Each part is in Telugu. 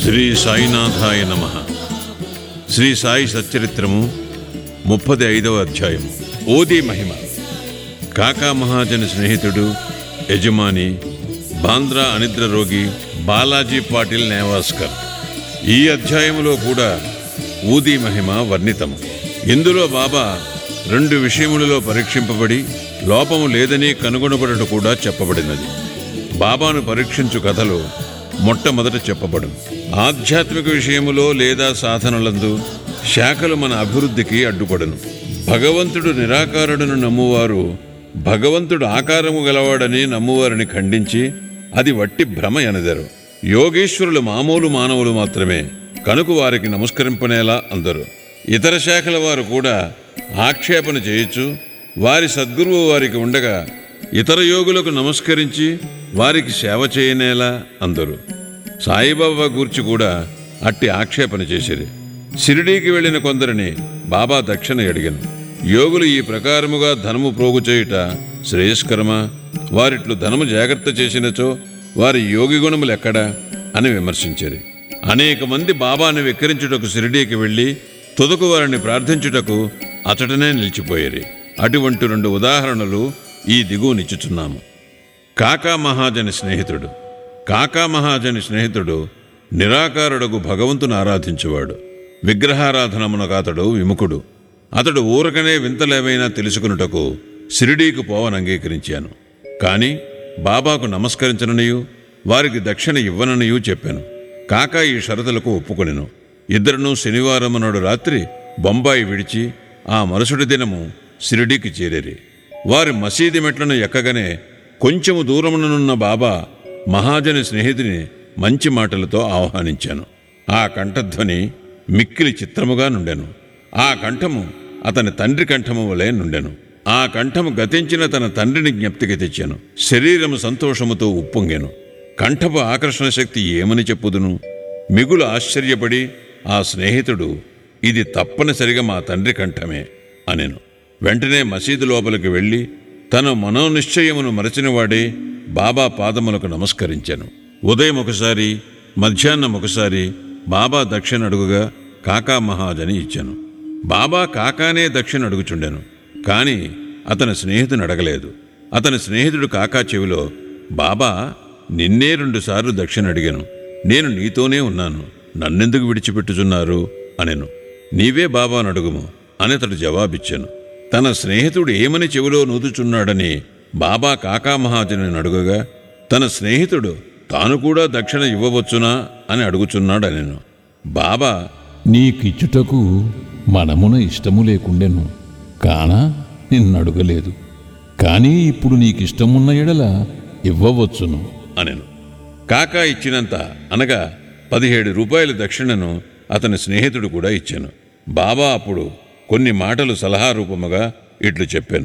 శ్రీ సాయినాథాయ నమ శ్రీ సాయి సచ్చరిత్రము ముప్పది ఐదవ అధ్యాయం ఓది మహిమ కాకా మహాజన స్నేహితుడు యజమాని బాంద్రా అనిద్ర రోగి బాలాజీ పాటిల్ నేవాస్కర్ ఈ అధ్యాయములో కూడా ఊది మహిమ వర్ణితము ఇందులో బాబా రెండు విషయములలో పరీక్షింపబడి లోపము లేదని కనుగొనబడట కూడా చెప్పబడినది బాబాను పరీక్షించు కథలో మొట్టమొదట చెప్పబడు ఆధ్యాత్మిక విషయములో లేదా సాధనలందు శాఖలు మన అభివృద్ధికి అడ్డుపడను భగవంతుడు నిరాకారుడును నమ్మువారు భగవంతుడు ఆకారము గలవాడని నమ్మువారిని ఖండించి అది వట్టి భ్రమ ఎనదరు యోగేశ్వరులు మామూలు మానవులు మాత్రమే కనుక వారికి నమస్కరింపనేలా అందరు ఇతర శాఖల వారు కూడా ఆక్షేపణ చేయొచ్చు వారి సద్గురువు వారికి ఉండగా ఇతర యోగులకు నమస్కరించి వారికి సేవ చేయనేలా అందరు సాయిబాబా గూర్చి కూడా అట్టి ఆక్షేపణ చేసిరి షిరిడీకి వెళ్ళిన కొందరిని బాబా దక్షిణ అడిగాను యోగులు ఈ ప్రకారముగా ధనము ప్రోగు చేయుట శ్రేయస్కరమా వారిట్లు ధనము జాగ్రత్త చేసినచో వారి యోగి గుణములు ఎక్కడా అని విమర్శించారు అనేక మంది బాబాను వెక్కిరించుటకు షిరిడీకి వెళ్ళి తుదకు వారిని ప్రార్థించుటకు అతడనే నిలిచిపోయేరి అటువంటి రెండు ఉదాహరణలు ఈ దిగువనిచ్చుచున్నాము కాకా మహాజని స్నేహితుడు కాకా మహాజని స్నేహితుడు నిరాకారుడగు భగవంతుని ఆరాధించువాడు విగ్రహారాధనమునకు అతడు విముఖుడు అతడు ఊరకనే వింతలేవైనా తెలుసుకున్నటకు షిరిడీకి పోవని అంగీకరించాను కాని బాబాకు నమస్కరించననియు వారికి దక్షిణ ఇవ్వననియూ చెప్పాను కాకా ఈ షరతులకు ఒప్పుకొనెను ఇద్దరును శనివారం నాడు రాత్రి బొంబాయి విడిచి ఆ మరుసటి దినము షిరిడీకి చేరేరి వారి మసీది మెట్లను ఎక్కగానే కొంచెము దూరముననున్న బాబా మహాజని స్నేహితుని మంచి మాటలతో ఆహ్వానించాను ఆ కంఠధ్వని మిక్కిలి చిత్రముగా నుండెను ఆ కంఠము అతని తండ్రి కంఠము వలె నుండెను ఆ కంఠము గతించిన తన తండ్రిని జ్ఞప్తికి తెచ్చాను శరీరము సంతోషముతో ఉప్పొంగాను కంఠపు ఆకర్షణ శక్తి ఏమని చెప్పుదును మిగులు ఆశ్చర్యపడి ఆ స్నేహితుడు ఇది తప్పనిసరిగా మా తండ్రి కంఠమే అనెను వెంటనే మసీదు లోపలికి వెళ్ళి తన మనోనిశ్చయమును మరచినవాడే బాబా పాదములకు నమస్కరించాను ఉదయం ఒకసారి మధ్యాహ్నం ఒకసారి బాబా దక్షిణ అడుగుగా కాకా మహాజని ఇచ్చాను బాబా కాకానే దక్షిణ అడుగుచుండెను కాని అతని స్నేహితుని అడగలేదు అతని స్నేహితుడు కాకా చెవిలో బాబా నిన్నే రెండుసార్లు దక్షిణ అడిగాను నేను నీతోనే ఉన్నాను నన్నెందుకు విడిచిపెట్టుచున్నారు అనెను నీవే బాబాను అడుగుము అని అతడు జవాబిచ్చాను తన స్నేహితుడు ఏమని చెవిలో నూతుచున్నాడని బాబా కాకా మహాజని అడుగగా తన స్నేహితుడు తాను కూడా దక్షిణ ఇవ్వవచ్చునా అని అడుగుచున్నాడనెను బాబా నీకిచ్చుటకు మనమున ఇష్టము లేకుండెను కాన నిన్నడుగలేదు కానీ ఇప్పుడు నీకిష్టమున్న ఎడల ఇవ్వవచ్చును అనెను కాకా ఇచ్చినంత అనగా పదిహేడు రూపాయల దక్షిణను అతని స్నేహితుడు కూడా ఇచ్చాను బాబా అప్పుడు కొన్ని మాటలు సలహా రూపముగా ఇట్లు చెప్పాను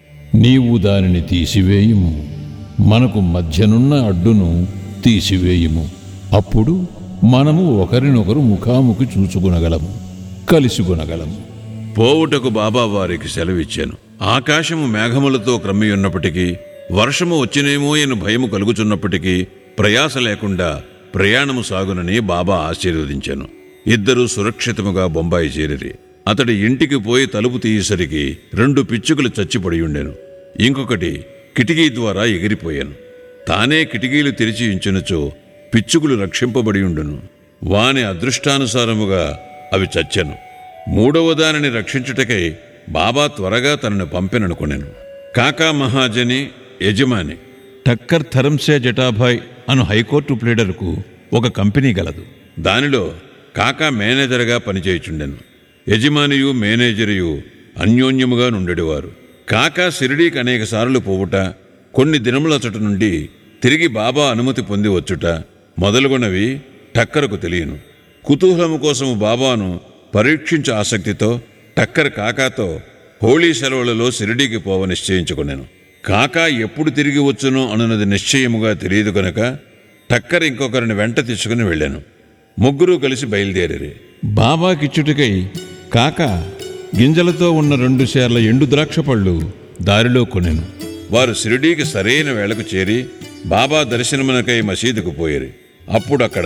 నీవు దానిని తీసివేయుము మనకు మధ్యనున్న అడ్డును తీసివేయుము అప్పుడు మనము ఒకరినొకరు ముఖాముఖి చూచుకునగలము కలిసికొనగలము పోవుటకు బాబా వారికి సెలవిచ్చాను ఆకాశము మేఘములతో క్రమ్మి ఉన్నప్పటికీ వర్షము వచ్చినేమో అని భయము కలుగుచున్నప్పటికీ ప్రయాస లేకుండా ప్రయాణము సాగునని బాబా ఆశీర్వదించాను ఇద్దరూ సురక్షితముగా బొంబాయి చేరిరి అతడి ఇంటికి పోయి తలుపు తీయేసరికి రెండు పిచ్చుకలు చచ్చిపడి ఉండెను ఇంకొకటి కిటికీ ద్వారా ఎగిరిపోయాను తానే కిటికీలు తెరిచి ఉంచినచో పిచ్చుకులు రక్షింపబడి ఉండును వాని అదృష్టానుసారముగా అవి చచ్చెను మూడవ దానిని రక్షించుటకై బాబా త్వరగా తనను పంపెననుకున్నాను కాకా మహాజని యజమాని టక్కర్ థరంసే జటాభాయ్ అను హైకోర్టు ప్లేడర్కు ఒక కంపెనీ గలదు దానిలో కాకా మేనేజర్గా పనిచేయుచుండెను యజమానియు మేనేజరియు అన్యోన్యముగా నుండెడివారు కాకా షిరిడీకి అనేక సార్లు పోవుట కొన్ని దినముల చోట నుండి తిరిగి బాబా అనుమతి పొంది వచ్చుట మొదలుగునవి టక్కరకు తెలియను కుతూహలము కోసము బాబాను పరీక్షించే ఆసక్తితో టక్కర్ కాకాతో హోళీ సెలవులలో షిరిడీకి పోవ నిశ్చయించుకున్నాను కాకా ఎప్పుడు తిరిగి వచ్చును అనున్నది నిశ్చయముగా తెలియదు కనుక టక్కర్ ఇంకొకరిని వెంట తీసుకుని వెళ్ళాను ముగ్గురు కలిసి బయలుదేరి బాబాకిచ్చుటకై కాక గింజలతో ఉన్న రెండు సేర్ల ఎండు ద్రాక్ష పళ్ళు దారిలో కొనెను వారు షిరిడీకి సరైన వేళకు చేరి బాబా దర్శనమునకై మసీదుకు పోయిరి అప్పుడు అక్కడ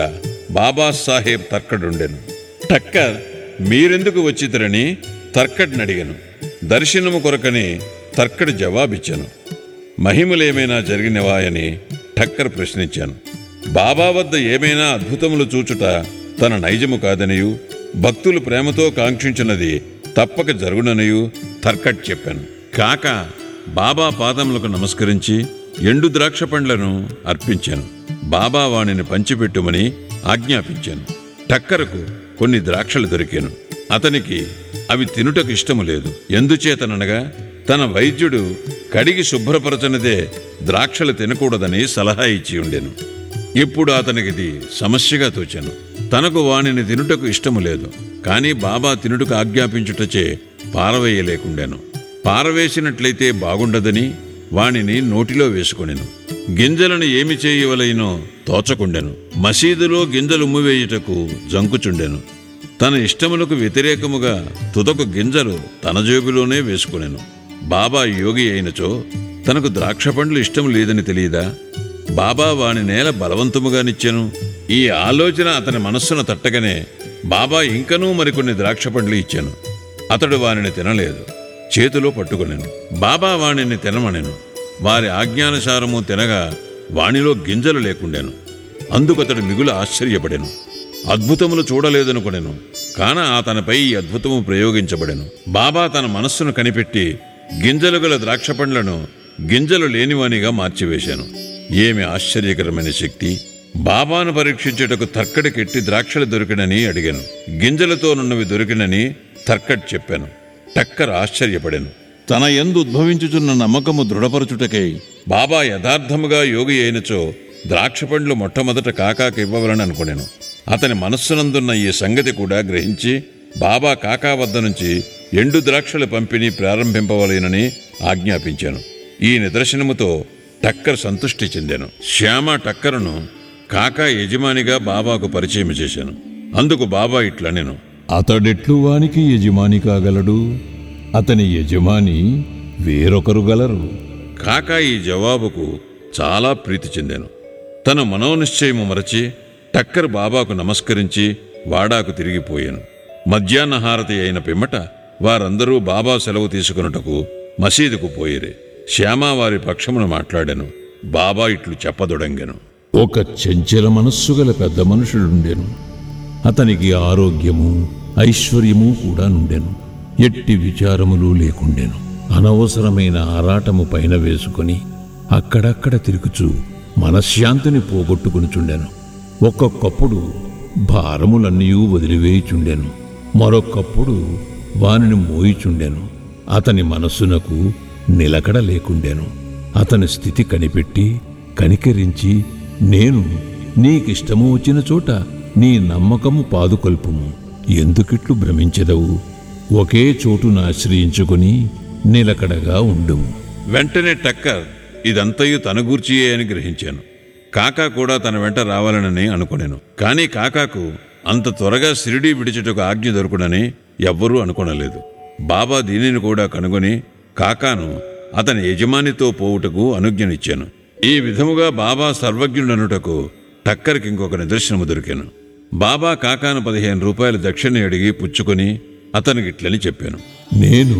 బాబాసాహెబ్ తర్కడుండెను టక్కర్ మీరెందుకు వచ్చిద్దరని తర్కడ్నడిగను దర్శనము కొరకని తర్కడు జవాబిచ్చాను మహిమలేమైనా జరిగినవా అని ఠక్కర్ ప్రశ్నించాను బాబా వద్ద ఏమైనా అద్భుతములు చూచుట తన నైజము కాదనియు భక్తులు ప్రేమతో కాంక్షించినది తప్పక జరుగుననియు తర్కట్ చెప్పాను కాక బాబా పాదములకు నమస్కరించి ఎండు ద్రాక్ష పండ్లను అర్పించాను బాబా వాణిని పంచిపెట్టుమని ఆజ్ఞాపించాను టక్కరకు కొన్ని ద్రాక్షలు దొరికాను అతనికి అవి తినుటకు ఇష్టము లేదు ఎందుచేతననగా తన వైద్యుడు కడిగి శుభ్రపరచనిదే ద్రాక్షలు తినకూడదని సలహా ఇచ్చి ఉండెను ఇప్పుడు అతనికిది సమస్యగా తోచాను తనకు వానిని తినుటకు ఇష్టము లేదు కానీ బాబా తినుటకు ఆజ్ఞాపించుటచే పారవేయలేకుండాను పారవేసినట్లయితే బాగుండదని వానిని నోటిలో వేసుకొనెను గింజలను ఏమి చేయవలైనో తోచకుండెను మసీదులో గింజలు ఉమ్మివేయుటకు జంకుచుండెను తన ఇష్టములకు వ్యతిరేకముగా తుదకు గింజలు తన జేబులోనే వేసుకునెను బాబా యోగి అయినచో తనకు ద్రాక్ష పండ్లు ఇష్టం లేదని తెలియదా బాబా వాని నేల బలవంతముగానిచ్చెను ఈ ఆలోచన అతని మనస్సును తట్టగానే బాబా ఇంకనూ మరికొన్ని ద్రాక్ష పండ్లు ఇచ్చాను అతడు వానిని తినలేదు చేతిలో పట్టుకొనెను బాబా వాణిని తినమనెను వారి ఆజ్ఞానుసారము తినగా వానిలో గింజలు లేకుండెను అందుకతడు మిగులు ఆశ్చర్యపడెను అద్భుతములు చూడలేదనుకొనెను కాన అతనిపై ఈ అద్భుతము ప్రయోగించబడెను బాబా తన మనస్సును కనిపెట్టి గింజలు గల ద్రాక్ష పండ్లను గింజలు లేనివానిగా మార్చివేశాను ఏమి ఆశ్చర్యకరమైన శక్తి బాబాను పరీక్షించుటకు తర్కడికెట్టి ద్రాక్షలు దొరికినని అడిగాను గింజలతోనున్నవి దొరికినని తర్కట్ చెప్పాను టక్కర్ ఆశ్చర్యపడాను తన ఎందు ఉద్భవించుచున్న నమ్మకము దృఢపరచుటకై బాబా యథార్థముగా యోగి అయినచో ద్రాక్ష పండ్లు మొట్టమొదట కాకాకి ఇవ్వవలని అనుకునేను అతని మనస్సునందున్న ఈ సంగతి కూడా గ్రహించి బాబా కాకా వద్ద నుంచి ఎండు ద్రాక్షల పంపిణీ ప్రారంభింపవలేనని ఆజ్ఞాపించాను ఈ నిదర్శనముతో టక్కర్ సంతృష్టి చెందాను శ్యామ టక్కరును కాకా యజమానిగా బాబాకు పరిచయం చేశాను అందుకు బాబా ఇట్లనెను అతడెట్లు వానికి యజమాని కాగలడు అతని యజమాని వేరొకరు గలరు కాకా ఈ జవాబుకు చాలా ప్రీతి చెందాను తన మనోనిశ్చయము మరచి టక్కర్ బాబాకు నమస్కరించి వాడాకు తిరిగిపోయాను మధ్యాహ్న హారతి అయిన పిమ్మట వారందరూ బాబా సెలవు తీసుకున్నటకు మసీదుకు పోయిరే శ్యామ వారి పక్షమును మాట్లాడాను బాబా ఇట్లు చెప్పదొడంగెను ఒక చెంచల మనస్సు గల పెద్ద మనుషుడుండెను అతనికి ఆరోగ్యము ఐశ్వర్యము కూడా నుండెను ఎట్టి విచారములు లేకుండెను అనవసరమైన ఆరాటము పైన వేసుకొని అక్కడక్కడ తిరుగుచూ మనశ్శాంతిని పోగొట్టుకునిచుండెను ఒక్కొక్కప్పుడు భారములన్నీ వదిలివేయుచుండెను మరొక్కప్పుడు వానిని మోయిచుండెను అతని మనస్సునకు నిలకడ లేకుండెను అతని స్థితి కనిపెట్టి కనికరించి నేను నీకిష్టము వచ్చిన చోట నీ నమ్మకము పాదుకొల్పుము ఎందుకిట్లు భ్రమించెదవు ఒకే చోటును ఆశ్రయించుకుని నిలకడగా ఉండుము వెంటనే టక్కర్ ఇదంతయు తన గూర్చియే అని గ్రహించాను కాకా కూడా తన వెంట రావాలనని అనుకునేను కానీ కాకాకు అంత త్వరగా సిరిడి విడిచుటకు ఆజ్ఞ దొరుకునని ఎవ్వరూ అనుకొనలేదు బాబా దీనిని కూడా కనుగొని కాకాను అతని యజమానితో పోవుటకు అనుజ్ఞనిచ్చాను ఈ విధముగా బాబా సర్వజ్ఞుడనుటకు టక్కర్కి ఇంకొక నిదర్శనము దొరికాను బాబా కాకాను పదిహేను రూపాయల దక్షిణ అడిగి పుచ్చుకొని అతనికి ఇట్లని చెప్పాను నేను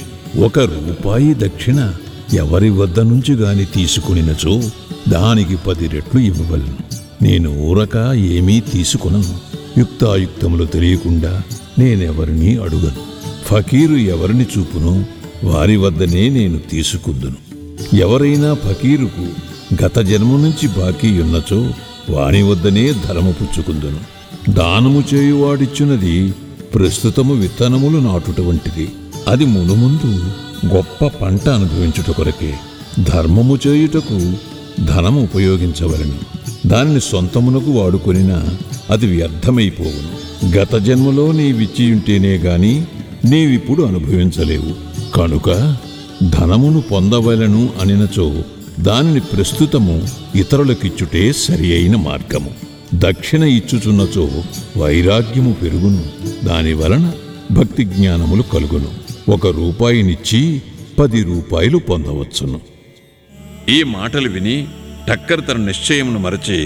ఒక రూపాయి దక్షిణ ఎవరి వద్ద నుంచి గాని తీసుకునినచో దానికి పది రెట్లు ఇవ్వవలను నేను ఊరక ఏమీ తీసుకొనను యుక్తాయుక్తములు తెలియకుండా నేనెవరిని అడుగను ఫకీరు ఎవరిని చూపునో వారి వద్దనే నేను తీసుకుందును ఎవరైనా ఫకీరుకు గత జన్మ నుంచి బాకీ ఉన్నచో వాని వద్దనే ధరము పుచ్చుకుందును దానము చేయువాడిచ్చున్నది ప్రస్తుతము విత్తనములు నాటుట వంటిది అది మునుముందు గొప్ప పంట అనుభవించుట కొరకే ధర్మము చేయుటకు ధనము ఉపయోగించవలను దానిని సొంతమునకు వాడుకొనినా అది వ్యర్థమైపోవును గత జన్మలో నీవిచ్చియుంటేనే గాని నీవిప్పుడు అనుభవించలేవు కనుక ధనమును పొందవలను అనినచో దానిని ప్రస్తుతము ఇతరులకిచ్చుటే సరి అయిన మార్గము దక్షిణ ఇచ్చుచున్నచో వైరాగ్యము పెరుగును దాని వలన భక్తి జ్ఞానములు కలుగును ఒక రూపాయినిచ్చి పది రూపాయలు పొందవచ్చును ఈ మాటలు విని టక్కర్ తన నిశ్చయమును మరచి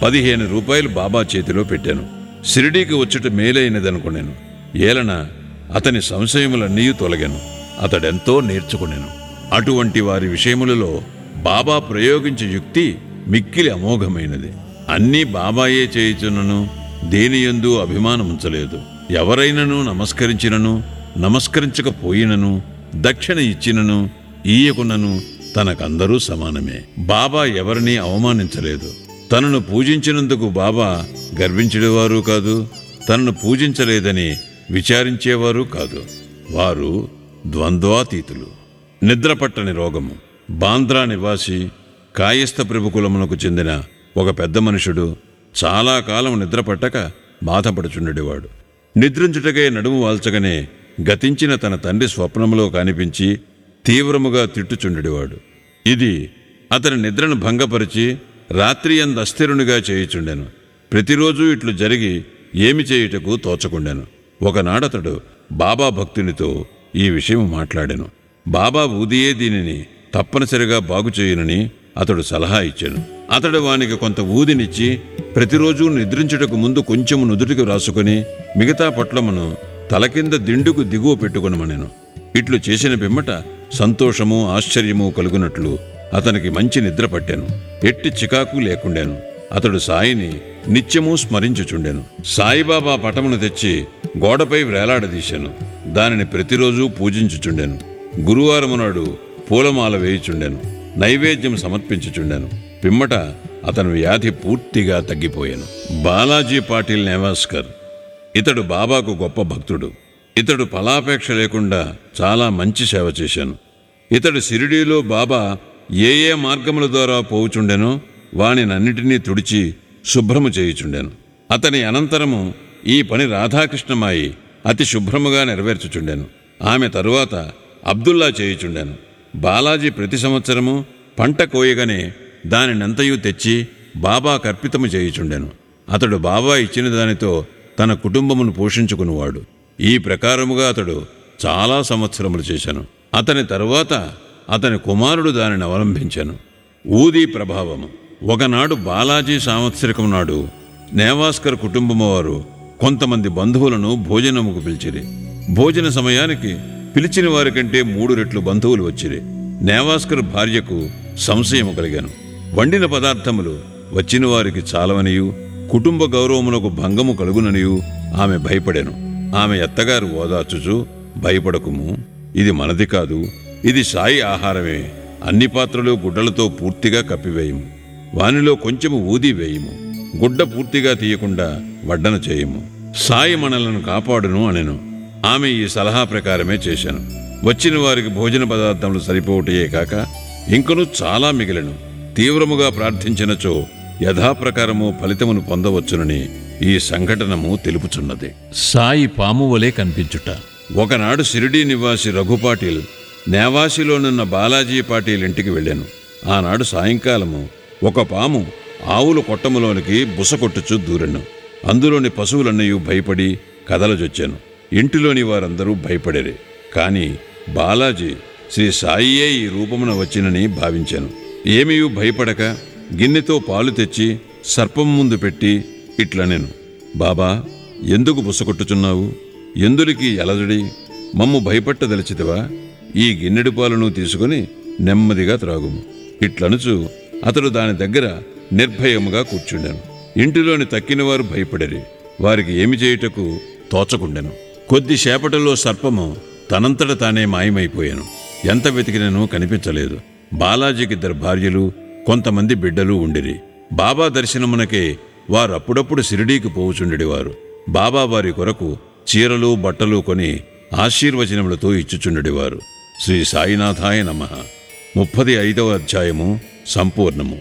పదిహేను రూపాయలు బాబా చేతిలో పెట్టాను షిరిడీకి వచ్చుట మేలైనదనుకున్నాను ఏలన అతని సంశయములన్నీ తొలగాను అతడెంతో నేర్చుకున్నాను అటువంటి వారి విషయములలో బాబా ప్రయోగించే యుక్తి మిక్కిలి అమోఘమైనది అన్నీ బాబాయే చేయుచున్నను దేనియందు అభిమానముంచలేదు ఎవరైనను నమస్కరించినను నమస్కరించకపోయినను దక్షిణ ఇచ్చినను ఈయకున్నను తనకందరూ సమానమే బాబా ఎవరినీ అవమానించలేదు తనను పూజించినందుకు బాబా గర్వించేవారు కాదు తనను పూజించలేదని విచారించేవారు కాదు వారు ద్వంద్వాతీతులు నిద్రపట్టని రోగము బాంద్రా నివాసి కాయస్థ ప్రభుకులమునకు చెందిన ఒక పెద్ద మనుషుడు చాలా కాలం నిద్రపట్టక బాధపడుచుండేవాడు నిద్రించుటకై నడుము వాల్చగానే గతించిన తన తండ్రి స్వప్నములో కనిపించి తీవ్రముగా తిట్టుచుండెడివాడు ఇది అతని నిద్రను భంగపరిచి రాత్రి అంద అస్థిరునిగా చేయుచుండెను ప్రతిరోజు ఇట్లు జరిగి ఏమి చేయుటకు తోచకుండెను ఒకనాడతడు బాబా భక్తునితో ఈ విషయం మాట్లాడాను బాబా ఊదియే దీనిని తప్పనిసరిగా బాగుచేయునని అతడు సలహా ఇచ్చాను అతడు వానికి కొంత ఊదినిచ్చి ప్రతిరోజు నిద్రించుటకు ముందు కొంచెము నుదుటికి రాసుకుని మిగతా పొట్లమును తల కింద దిండుకు దిగువ పెట్టుకునమనెను ఇట్లు చేసిన పిమ్మట సంతోషము ఆశ్చర్యము కలుగునట్లు అతనికి మంచి నిద్ర పట్టాను ఎట్టి చికాకు లేకుండాను అతడు సాయిని నిత్యము స్మరించుచుండెను సాయిబాబా పటమును తెచ్చి గోడపై వేలాడదీశాను దానిని ప్రతిరోజు పూజించుచుండెను గురువారము నాడు పూలమాల వేయుచుండెను నైవేద్యం సమర్పించుచుండెను పిమ్మట అతని వ్యాధి పూర్తిగా తగ్గిపోయాను బాలాజీ పాటిల్ నేవాస్కర్ ఇతడు బాబాకు గొప్ప భక్తుడు ఇతడు ఫలాపేక్ష లేకుండా చాలా మంచి సేవ చేశాను ఇతడు సిరిడీలో బాబా ఏ ఏ మార్గముల ద్వారా పోవుచుండెనో వానినన్నిటినీ తుడిచి శుభ్రము చేయుచుండెను అతని అనంతరము ఈ పని రాధాకృష్ణమాయి అతి శుభ్రముగా నెరవేర్చుచుండెను ఆమె తరువాత అబ్దుల్లా చేయుచుండెను బాలాజీ ప్రతి సంవత్సరము పంట కోయగానే దానినంతయు తెచ్చి బాబా కర్పితము చేయుచుండెను అతడు బాబా ఇచ్చిన దానితో తన కుటుంబమును పోషించుకునివాడు ఈ ప్రకారముగా అతడు చాలా సంవత్సరములు చేశాను అతని తరువాత అతని కుమారుడు దానిని అవలంబించాను ఊదీ ప్రభావము ఒకనాడు బాలాజీ సాంవత్సరికం నాడు నేవాస్కర్ కుటుంబము వారు కొంతమంది బంధువులను భోజనముకు పిలిచిరి భోజన సమయానికి పిలిచిన వారి కంటే మూడు రెట్లు బంధువులు వచ్చిరి నేవాస్కర్ భార్యకు సంశయము కలిగాను వండిన పదార్థములు వచ్చిన వారికి చాలవనియు కుటుంబ గౌరవమునకు భంగము కలుగుననియు ఆమె భయపడెను ఆమె అత్తగారు ఓదార్చుచు భయపడకుము ఇది మనది కాదు ఇది సాయి ఆహారమే అన్ని పాత్రలు గుడ్డలతో పూర్తిగా కప్పివేయము వానిలో కొంచెము ఊది వేయము గుడ్డ పూర్తిగా తీయకుండా వడ్డన చేయము సాయి మనలను కాపాడును అనెను ఆమె ఈ సలహా ప్రకారమే చేశాను వచ్చిన వారికి భోజన పదార్థములు సరిపోవటయే కాక ఇంకనూ చాలా మిగిలెను తీవ్రముగా ప్రార్థించినచో యథాప్రకారము ఫలితమును పొందవచ్చునని ఈ సంఘటనము తెలుపుచున్నది సాయి పాము వలె కనిపించుట ఒకనాడు షిరిడీ నివాసి రఘుపాటిల్ నేవాసిలోనున్న బాలాజీ పాటిల్ ఇంటికి వెళ్ళాను ఆనాడు సాయంకాలము ఒక పాము ఆవుల కొట్టములోనికి బుసకొట్టుచు దూరెను అందులోని పశువులన్నయూ భయపడి కదలజొచ్చాను ఇంటిలోని వారందరూ భయపడేరే కాని బాలాజీ శ్రీ సాయియే ఈ రూపమున వచ్చినని భావించాను ఏమీయూ భయపడక గిన్నెతో పాలు తెచ్చి సర్పం ముందు పెట్టి ఇట్లనెను బాబా ఎందుకు బుసకొట్టుచున్నావు ఎందులికి ఎలజడి మమ్ము భయపట్టదలిచితివా ఈ గిన్నెడు పాలను తీసుకుని నెమ్మదిగా త్రాగుము ఇట్లనుచు అతడు దాని దగ్గర నిర్భయముగా కూర్చుండెను ఇంటిలోని తక్కినవారు భయపడరి వారికి ఏమి చేయుటకు తోచకుండెను కొద్దిసేపటిలో సర్పము తనంతట తానే మాయమైపోయాను ఎంత వెతికినను కనిపించలేదు బాలాజీకి ఇద్దరు భార్యలు కొంతమంది బిడ్డలు ఉండిరి బాబా దర్శనమునకే వారప్పుడప్పుడు షిరిడీకి పోవుచుండెడివారు బాబా వారి కొరకు చీరలు బట్టలు కొని ఆశీర్వచనములతో ఇచ్చుచుండెడివారు శ్రీ సాయినాథాయ నమ ముప్పది ఐదవ అధ్యాయము సంపూర్ణము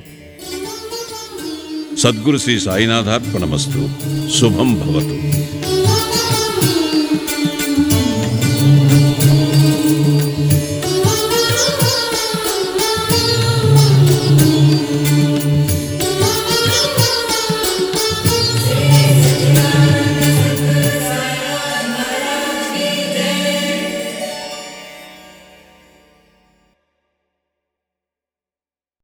సద్గురు శ్రీ సాయినాథార్పణమస్తు శుభం భవతు